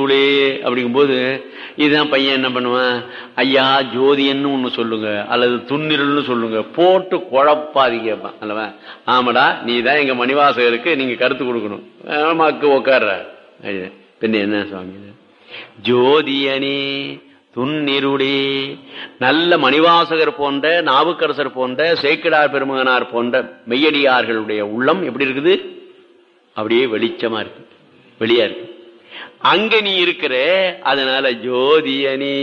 உள்ளே அப்படிங்கும்போது இதுதான் பையன் என்ன பண்ணுவான் ஐயா ஜோதியன்னு ஒண்ணு சொல்லுங்க அல்லது துன்னிருள்னு சொல்லுங்க போட்டு குழப்பாதீங்க கேட்பான் அல்லவா ஆமாடா நீ தான் எங்க மணிவாசகருக்கு நீங்க கருத்து கொடுக்கணும் ஆமாக்கு உட்கார்ற பின்ன என்ன சுவாமி இது? ஜோதியனே துன்னிருளே நல்ல மணிவாசகர் போன்ற நாவுக்கரசர் போன்ற சேக்கிடார் பெருமகனார் போன்ற மெய்யடியார்களுடைய உள்ளம் எப்படி இருக்குது அப்படியே வெளிச்சமா இருக்கு வெளியா இருக்கு அங்க நீ இருக்கிற அதனால ஜோதியனே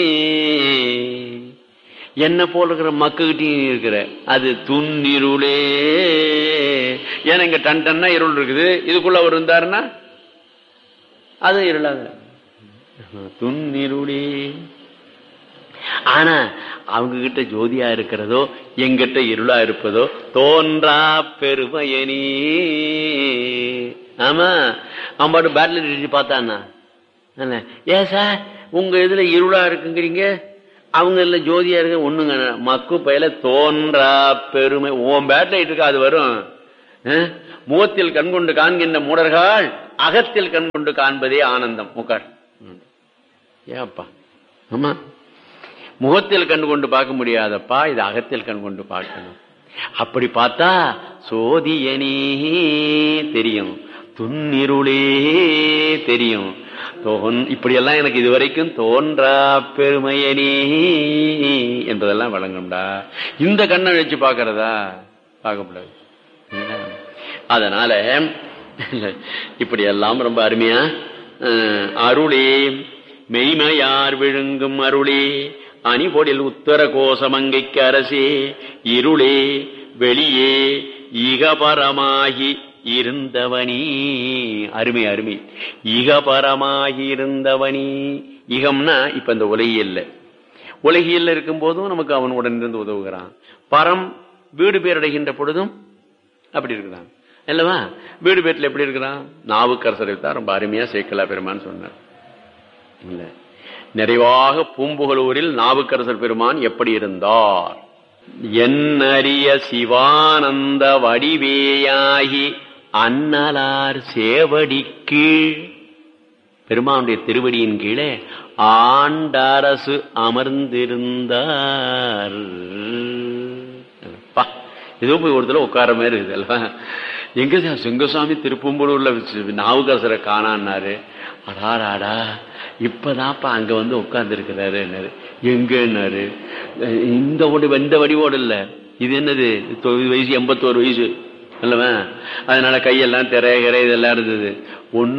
என்ன போல இருக்கிற மக்கள்கிட்டயும் இருக்கிற அது துன்னிருளே ஏன்னா இங்க டன் டன்னா இருள் இருக்குது இதுக்குள்ள அவர் இருந்தாருன்னா அது இருளாக துன்னிருளே ஆனா அவங்க கிட்ட ஜோதியா இருக்கிறதோ எங்கிட்ட இருளா இருப்பதோ தோன்றா பெருமையனி ஆமா அவன் பாட்டு பேட்டில் அடிச்சு பார்த்தான்னா என்ன, ஏன் சார் உங்க இதுல இருளா இருக்குங்கிறீங்க அவங்க இதுல ஜோதியா இருக்கு ஒண்ணுங்க மக்கு பயில தோன்றா பெருமை உன் பேட்டில் இருக்கு அது வரும் அஹ், முகத்தில் கண்கொண்டு காண்கின்ற மூடர்கள் அகத்தில் கண்கொண்டு காண்பதே ஆனந்தம் முக்கார் ஏப்பா ஆமா முகத்தில் கண்டு கொண்டு பார்க்க முடியாதப்பா இது அகத்தில் கண் கொண்டு பார்க்கணும் அப்படி பார்த்தா சோதியனே தெரியும் துன்னிருளே தெரியும் தோன் இப்படியெல்லாம் எனக்கு இதுவரைக்கும் தோன்றா பெருமையனே என்பதெல்லாம் வழங்கும்டா இந்த கண்ணை வச்சு பார்க்கறதா பார்க்க முடியாது அதனால இப்படி எல்லாம் ரொம்ப அருமையா அஹ், அருளே மெய்மையார் விழுங்கும் அருளே அணிபொடில் உத்தர கோசமங்கைக்கு அரசே இருளே வெளியே இகபரமாகி இருந்தவனி அருமை அருமை இகபரமாகி இருந்தவனி இகம்னா இப்ப இந்த உலகியல்ல உலகியல்ல இருக்கும் போதும் நமக்கு அவன் உடனிருந்து உதவுகிறான் பரம் வீடு பேரடைகின்ற பொழுதும் அப்படி இருக்கிறான் அல்லவா வீடு பேட்டில் எப்படி இருக்கிறான் நாவுக்கரசரை தான் ரொம்ப அருமையா சேக்கலா பெருமான்னு சொன்னார் இல்ல நிறைவாக பூம்புகலூரில் நாவுக்கரசர் பெருமான் எப்படி இருந்தார் என்னறிய சிவானந்த வடிவேயாகி அன்னலார் சேவடிக்கு பெருமானுடைய திருவடியின் கீழே ஆண்டரசு அமர்ந்திருந்தார் பா, ஏதோ போய் ஒருத்தர் உட்கார மாதிரி இருக்குது அல்லவா எங்க சார் சிங்கசாமி திருப்பம்பூரூர்ல நாவுக்கரசரை காணான்னாரு அடாடாடா இப்பதான்ப்பா அங்க வந்து உட்கார்ந்து இருக்கிறாரு எங்கன்னாரு இந்த வடி இந்த வடிவோடு இல்ல இது என்னது தொண்ணூறு வயசு எண்பத்தோரு வயசு அல்லவா அதனால கையெல்லாம் திரைகிற இதெல்லாம் இருந்தது ஒண்ணு